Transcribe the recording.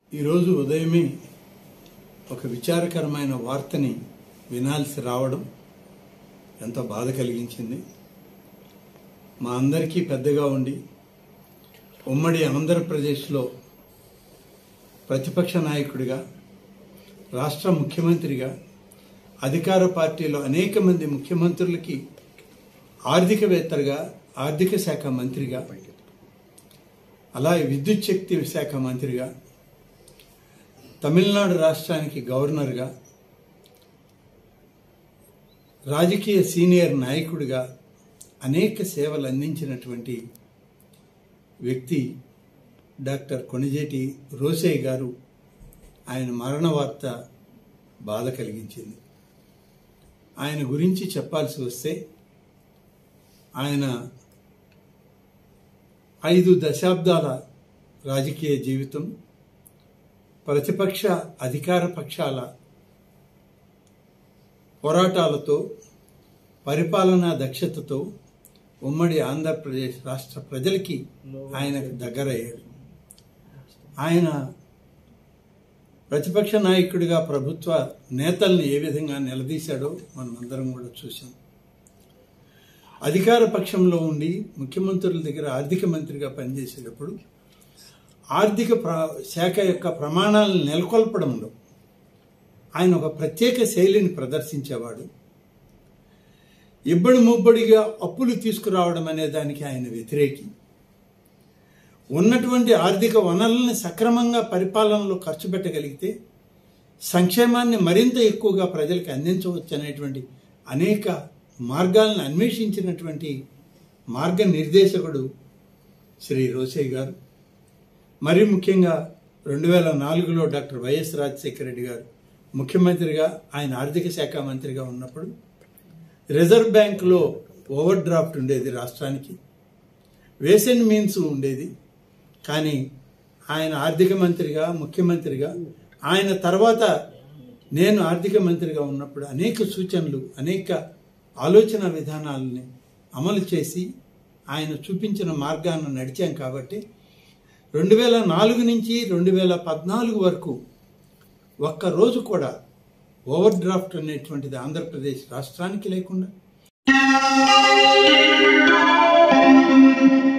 ఈరోజు ఉదయమే ఒక విచారకరమైన వార్తని వినాల్సి రావడం ఎంతో బాధ కలిగించింది మా అందరికీ పెద్దగా ఉండి ఉమ్మడి ఆంధ్రప్రదేశ్లో ప్రతిపక్ష నాయకుడిగా రాష్ట్ర ముఖ్యమంత్రిగా అధికార పార్టీలో అనేక మంది ముఖ్యమంత్రులకి ఆర్థికవేత్తగా ఆర్థిక శాఖ మంత్రిగా అలాగే విద్యుత్ శక్తి శాఖ మంత్రిగా తమిళనాడు రాష్ట్రానికి గవర్నర్గా రాజకీయ సీనియర్ నాయకుడిగా అనేక సేవలు అందించినటువంటి వ్యక్తి డాక్టర్ కొణిజేటి రోసయ్య గారు ఆయన మరణ వార్త బాధ కలిగించింది ఆయన గురించి చెప్పాల్సి వస్తే ఆయన ఐదు దశాబ్దాల రాజకీయ జీవితం ప్రతిపక్ష అధికార పక్షాల పోరాటాలతో పరిపాలనా దక్షతతో ఉమ్మడి ఆంధ్రప్రదేశ్ రాష్ట్ర ప్రజలకి ఆయనకు దగ్గరయ్యాడు ఆయన ప్రతిపక్ష నాయకుడిగా ప్రభుత్వ నేతల్ని ఏ విధంగా నిలదీశాడో మనం అందరం కూడా చూసాం అధికార పక్షంలో ఉండి ముఖ్యమంత్రుల దగ్గర ఆర్థిక మంత్రిగా పనిచేసేటప్పుడు ఆర్థిక ప్ర శాఖ యొక్క ప్రమాణాలను నెలకొల్పడంలో ఆయన ఒక ప్రత్యేక శైలిని ప్రదర్శించేవాడు ఇబ్బడి ముబ్బడిగా అప్పులు తీసుకురావడం అనే దానికి ఆయన వ్యతిరేకి ఉన్నటువంటి ఆర్థిక వనరుల్ని సక్రమంగా పరిపాలనలో ఖర్చు పెట్టగలిగితే సంక్షేమాన్ని మరింత ఎక్కువగా ప్రజలకు అందించవచ్చు అనేటువంటి అనేక మార్గాలను అన్వేషించినటువంటి మార్గనిర్దేశకుడు శ్రీ రోసయ్య గారు మరీ ముఖ్యంగా రెండు వేల నాలుగులో డాక్టర్ వైఎస్ రాజశేఖర రెడ్డి గారు ముఖ్యమంత్రిగా ఆయన ఆర్థిక శాఖ మంత్రిగా ఉన్నప్పుడు రిజర్వ్ బ్యాంకులో ఓవర్ డ్రాఫ్ట్ ఉండేది రాష్ట్రానికి వేసెండ్ మీన్స్ ఉండేది కానీ ఆయన ఆర్థిక మంత్రిగా ముఖ్యమంత్రిగా ఆయన తర్వాత నేను ఆర్థిక మంత్రిగా ఉన్నప్పుడు అనేక సూచనలు అనేక ఆలోచన విధానాలని అమలు చేసి ఆయన చూపించిన మార్గాన్ని నడిచాం కాబట్టి రెండు వేల నాలుగు నుంచి రెండు వేల పద్నాలుగు వరకు ఒక్క రోజు కూడా ఓవర్ డ్రాఫ్ట్ అనేటువంటిది ఆంధ్రప్రదేశ్ రాష్ట్రానికి లేకుండా